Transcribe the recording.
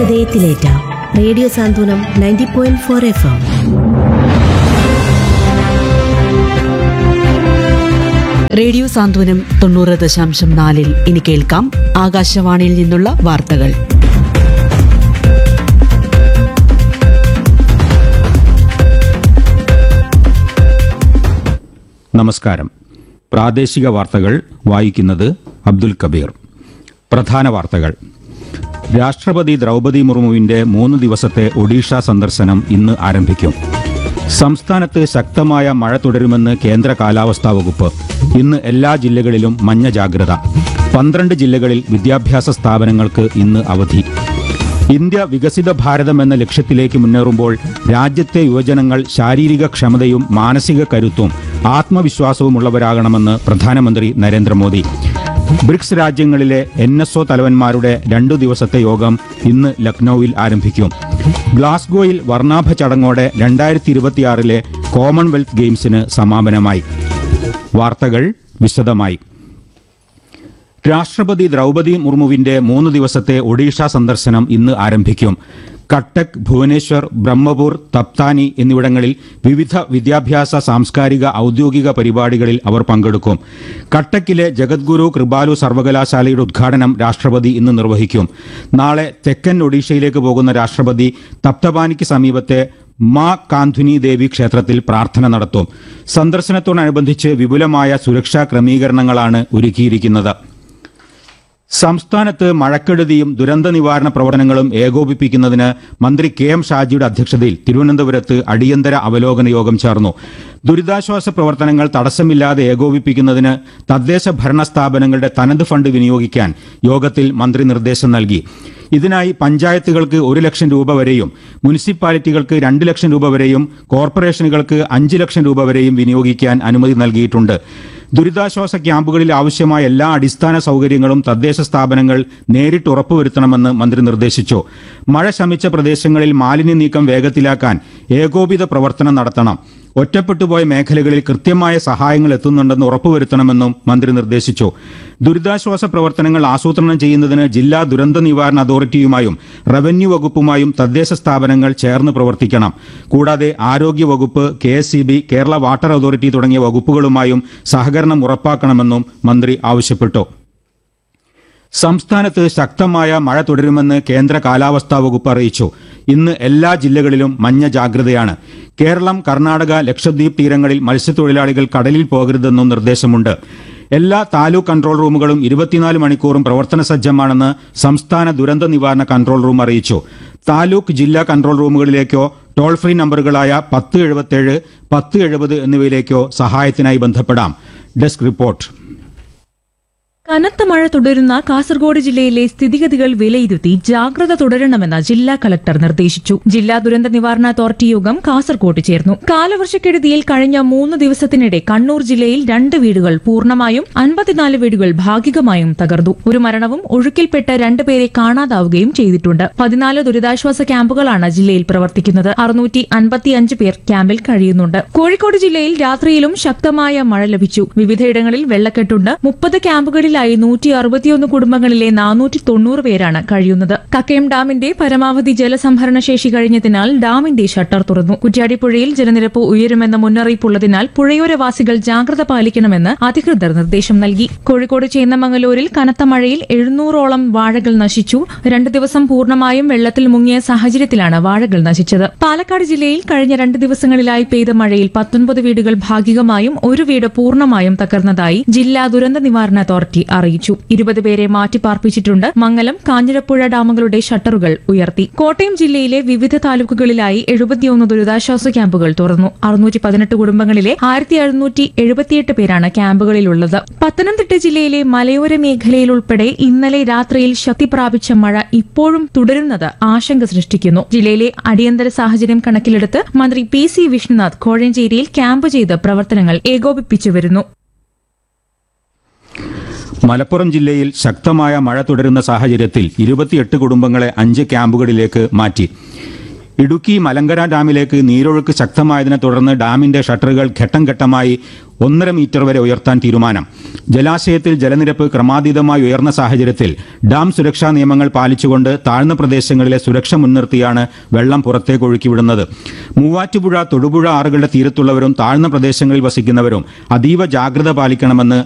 ഹൃദയത്തിലേറ്റ radio Santhwanam ninety point four F M radio Santhwanam തൊണ്ണൂറ് ദശാംശം നാലിൽ ഇനി കേൾക്കാം ആകാശവാണിയിൽ നിന്നുള്ള വാർത്തകൾ നമസ്കാരം പ്രാദേശിക വാർത്തകൾ വായിക്കുന്നത് അബ്ദുൽ കബീർ പ്രധാന വാർത്തകൾ രാഷ്ട്രപതി ദ്രൗപദി മുർമുവിന്റെ മൂന്ന് ദിവസത്തെ ഒഡീഷ സന്ദർശനം ഇന്ന് ആരംഭിക്കും സംസ്ഥാനത്ത് ശക്തമായ മഴ തുടരുമെന്ന് കേന്ദ്ര കാലാവസ്ഥാ വകുപ്പ് ഇന്ന് എല്ലാ ജില്ലകളിലും മഞ്ഞ ജാഗ്രത പന്ത്രണ്ട് ജില്ലകളിൽ വിദ്യാഭ്യാസ സ്ഥാപനങ്ങൾക്ക് ഇന്ന് അവധി ഇന്ത്യ വികസിത ഭാരതം എന്ന ലക്ഷ്യത്തിലേക്ക് മുന്നേറുമ്പോൾ രാജ്യത്തെ യുവജനങ്ങൾ ശാരീരിക ക്ഷമതയും മാനസിക കരുത്തും ആത്മവിശ്വാസവുമുള്ളവരാകണമെന്ന് പ്രധാനമന്ത്രി നരേന്ദ്രമോദി ബ്രിക്സ് രാജ്യങ്ങളിലെ എൻ എസ് ഒ തലവന്മാരുടെ രണ്ടു ദിവസത്തെ യോഗം ഇന്ന് ലക്നൌവിൽ ആരംഭിക്കും ഗ്ലാസ്ഗോയിൽ വർണ്ണാഭ ചടങ്ങോടെ രണ്ടായിരത്തി ഇരുപത്തിയാറിലെ കോമൺവെൽത്ത് ഗെയിംസിന് സമാപനമായി വാർത്തകൾ വിശദമായി രാഷ്ട്രപതി ദ്രൗപദി മുർമുവിന്റെ മൂന്ന് ദിവസത്തെ ഒഡീഷ സന്ദർശനം ഇന്ന് ആരംഭിക്കും കട്ടക് ഭുവനേശ്വർ ബ്രഹ്മപൂർ തപ്താനി എന്നിവിടങ്ങളിൽ വിവിധ വിദ്യാഭ്യാസ സാംസ്കാരിക ഔദ്യോഗിക പരിപാടികളിൽ അവർ പങ്കെടുക്കും കട്ടക്കിലെ ജഗദ്ഗുരു കൃപാലു സർവകലാശാലയുടെ ഉദ്ഘാടനം രാഷ്ട്രപതി ഇന്ന് നിർവഹിക്കും നാളെ തെക്കൻ ഒഡീഷയിലേക്ക് പോകുന്ന രാഷ്ട്രപതി തപ്തപാനിക്ക് സമീപത്തെ മാ കാന്ധുനി ദേവി ക്ഷേത്രത്തിൽ പ്രാർത്ഥന നടത്തും സന്ദർശനത്തോടനുബന്ധിച്ച് വിപുലമായ സുരക്ഷാ ക്രമീകരണങ്ങളാണ് ഒരുക്കിയിരിക്കുന്നത് സംസ്ഥാനത്ത് മഴക്കെടുതിയും ദുരന്ത നിവാരണ പ്രവർത്തനങ്ങളും ഏകോപിപ്പിക്കുന്നതിന് മന്ത്രി കെ എം ഷാജിയുടെ അധ്യക്ഷതയിൽ തിരുവനന്തപുരത്ത് അടിയന്തര അവലോകന യോഗം ചേർന്നു ദുരിതാശ്വാസ പ്രവർത്തനങ്ങൾ തടസ്സമില്ലാതെ ഏകോപിപ്പിക്കുന്നതിന് തദ്ദേശ ഭരണ സ്ഥാപനങ്ങളുടെ തനത് ഫണ്ട് വിനിയോഗിക്കാൻ യോഗത്തിൽ മന്ത്രി നിർദ്ദേശം നൽകി ഇതിനായി പഞ്ചായത്തുകൾക്ക് ഒരു ലക്ഷം രൂപ വരെയും മുനിസിപ്പാലിറ്റികൾക്ക് രണ്ട് ലക്ഷം രൂപ വരെയും കോർപ്പറേഷനുകൾക്ക് അഞ്ച് ലക്ഷം രൂപ വരെയും വിനിയോഗിക്കാൻ അനുമതി നൽകിയിട്ടുണ്ട് ദുരിതാശ്വാസ ക്യാമ്പുകളിൽ ആവശ്യമായ എല്ലാ അടിസ്ഥാന സൗകര്യങ്ങളും തദ്ദേശ സ്ഥാപനങ്ങൾ നേരിട്ട് ഉറപ്പുവരുത്തണമെന്ന് മന്ത്രി നിർദ്ദേശിച്ചു മഴ ശമിച്ച പ്രദേശങ്ങളിൽ മാലിന്യ നീക്കം വേഗത്തിലാക്കാൻ ഏകോപിത പ്രവർത്തനം നടത്തണം ഒറ്റപ്പെട്ടുപോയ മേഖലകളിൽ കൃത്യമായ സഹായങ്ങൾ എത്തുന്നുണ്ടെന്ന് ഉറപ്പുവരുത്തണമെന്നും മന്ത്രി നിർദ്ദേശിച്ചു ദുരിതാശ്വാസ പ്രവർത്തനങ്ങൾ ആസൂത്രണം ചെയ്യുന്നതിന് ജില്ലാ ദുരന്ത നിവാരണ അതോറിറ്റിയുമായും റവന്യൂ വകുപ്പുമായും തദ്ദേശ സ്ഥാപനങ്ങൾ ചേർന്ന് പ്രവർത്തിക്കണം കൂടാതെ ആരോഗ്യ വകുപ്പ് കെ കേരള വാട്ടർ അതോറിറ്റി തുടങ്ങിയ വകുപ്പുകളുമായും സഹകരണം ഉറപ്പാക്കണമെന്നും മന്ത്രി ആവശ്യപ്പെട്ടു സംസ്ഥാനത്ത് ശക്തമായ മഴ തുടരുമെന്ന് കേന്ദ്ര കാലാവസ്ഥാ വകുപ്പ് അറിയിച്ചു ഇന്ന് എല്ലാ ജില്ലകളിലും മഞ്ഞ ജാഗ്രതയാണ് കേരളം കർണാടക ലക്ഷദ്വീപ് തീരങ്ങളിൽ മത്സ്യത്തൊഴിലാളികൾ കടലിൽ പോകരുതെന്നും നിർദ്ദേശമുണ്ട് എല്ലാ താലൂക്ക് കൺട്രോൾ റൂമുകളും ഇരുപത്തിനാല് മണിക്കൂറും പ്രവർത്തന സജ്ജമാണെന്ന് സംസ്ഥാന ദുരന്ത നിവാരണ കൺട്രോൾ റൂം അറിയിച്ചു താലൂക്ക് ജില്ലാ കൺട്രോൾ റൂമുകളിലേക്കോ ടോൾ ഫ്രീ നമ്പറുകളായ പത്ത് എഴുപത്തേഴ് പത്ത് എഴുപത് എന്നിവയിലേക്കോ സഹായത്തിനായി ബന്ധപ്പെടാം ഡെസ്ക് റിപ്പോർട്ട് കനത്ത മഴ തുടരുന്ന കാസർഗോഡ് ജില്ലയിലെ സ്ഥിതിഗതികൾ വിലയിരുത്തി ജാഗ്രത തുടരണമെന്ന് ജില്ലാ കളക്ടർ നിർദ്ദേശിച്ചു ജില്ലാ ദുരന്ത നിവാരണ അതോറിറ്റി യോഗം കാസർഗോഡ് ചേർന്നു കാലവർഷക്കെടുതിയിൽ കഴിഞ്ഞ മൂന്ന് ദിവസത്തിനിടെ കണ്ണൂർ ജില്ലയിൽ രണ്ട് വീടുകൾ പൂർണ്ണമായും അൻപത്തിനാല് വീടുകൾ ഭാഗികമായും തകർന്നു ഒരു മരണവും ഒഴുക്കിൽപ്പെട്ട് രണ്ടുപേരെ കാണാതാവുകയും ചെയ്തിട്ടുണ്ട് പതിനാല് ദുരിതാശ്വാസ ക്യാമ്പുകളാണ് ജില്ലയിൽ പ്രവർത്തിക്കുന്നത് അറുന്നൂറ്റി അൻപത്തിയഞ്ച് പേർ ക്യാമ്പിൽ കഴിയുന്നുണ്ട് കോഴിക്കോട് ജില്ലയിൽ രാത്രിയിലും ശക്തമായ മഴ ലഭിച്ചു വിവിധയിടങ്ങളിൽ വെള്ളക്കെട്ടുണ്ട് മുപ്പത് ക്യാമ്പുകളിലായി നൂറ്റി അറുപത്തിയൊന്ന് കുടുംബങ്ങളിലെ നാനൂറ്റി തൊണ്ണൂറ് പേരാണ് കഴിയുന്നത് കക്കയം ഡാമിന്റെ പരമാവധി ജലസംഭരണ ശേഷി കഴിഞ്ഞതിനാൽ ഡാമിന്റെ ഷട്ടർ തുറന്നു കുറ്റ്യാടിപ്പുഴയിൽ ജലനിരപ്പ് ഉയരുമെന്ന മുന്നറിയിപ്പുള്ളതിനാൽ പുഴയോരവാസികൾ ജാഗ്രത പാലിക്കണമെന്ന് അധികൃതർ നിർദ്ദേശം നൽകി കോഴിക്കോട് ചേന്നമംഗലൂരിൽ കനത്ത മഴയിൽ എഴുന്നൂറോളം വാഴകൾ നശിച്ചു രണ്ടു ദിവസം പൂർണ്ണമായും വെള്ളത്തിൽ മുങ്ങിയ സാഹചര്യത്തിലാണ് വാഴകൾ നശിച്ചത് പാലക്കാട് ജില്ലയിൽ കഴിഞ്ഞ രണ്ട് ദിവസങ്ങളിലായി പെയ്ത മഴയിൽ പത്തൊൻപത് വീടുകൾ ഭാഗികമായും ഒരു വീട് പൂർണ്ണമായും തകർന്നതായി ജില്ലാ ദുരന്ത നിവാരണ അതോറിറ്റി അറിയിച്ചു ഇരുപത് പേരെ മാറ്റിപ്പാർപ്പിച്ചിട്ടുണ്ട് മംഗലം കാഞ്ഞിരപ്പുഴ ഡാമുകളുടെ ഷട്ടറുകൾ ഉയർത്തി കോട്ടയം ജില്ലയിലെ വിവിധ താലൂക്കുകളിലായി എഴുപത്തിയൊന്ന് ദുരിതാശ്വാസ ക്യാമ്പുകൾ തുറന്നു അറുന്നൂറ്റി പതിനെട്ട് കുടുംബങ്ങളിലെ ആയിരത്തി എഴുന്നൂറ്റി എഴുപത്തിയെട്ട് പേരാണ് ക്യാമ്പുകളിലുള്ളത് പത്തനംതിട്ട ജില്ലയിലെ മലയോര മേഖലയിൽ ഉൾപ്പെടെ ഇന്നലെ രാത്രിയിൽ ശക്തി പ്രാപിച്ച മഴ ഇപ്പോഴും തുടരുന്നത് ആശങ്ക സൃഷ്ടിക്കുന്നു ജില്ലയിലെ അടിയന്തര സാഹചര്യം കണക്കിലെടുത്ത് മന്ത്രി പി സി വിഷ്ണുനാഥ് കോഴഞ്ചേരിയിൽ ക്യാമ്പ് ചെയ്ത് പ്രവർത്തനങ്ങൾ ഏകോപിപ്പിച്ചു വരുന്നു മലപ്പുറം ജില്ലയിൽ ശക്തമായ മഴ തുടരുന്ന സാഹചര്യത്തിൽ ഇരുപത്തിയെട്ട് കുടുംബങ്ങളെ അഞ്ച് ക്യാമ്പുകളിലേക്ക് മാറ്റി ഇടുക്കി മലങ്കര ഡാമിലേക്ക് നീരൊഴുക്ക് ശക്തമായതിനെ തുടർന്ന് ഡാമിന്റെ ഷട്ടറുകൾ ഘട്ടം ഘട്ടമായി ഒന്നര മീറ്റർ വരെ ഉയർത്താൻ തീരുമാനം ജലാശയത്തിൽ ജലനിരപ്പ് ക്രമാതീതമായി ഉയർന്ന സാഹചര്യത്തിൽ ഡാം സുരക്ഷാ നിയമങ്ങൾ പാലിച്ചുകൊണ്ട് താഴ്ന്ന പ്രദേശങ്ങളിലെ സുരക്ഷ മുൻനിർത്തിയാണ് വെള്ളം പുറത്തേക്ക് ഒഴുക്കിവിടുന്നത് മൂവാറ്റുപുഴ തൊടുപുഴ ആറുകളുടെ തീരത്തുള്ളവരും താഴ്ന്ന പ്രദേശങ്ങളിൽ വസിക്കുന്നവരും അതീവ ജാഗ്രത പാലിക്കണമെന്ന്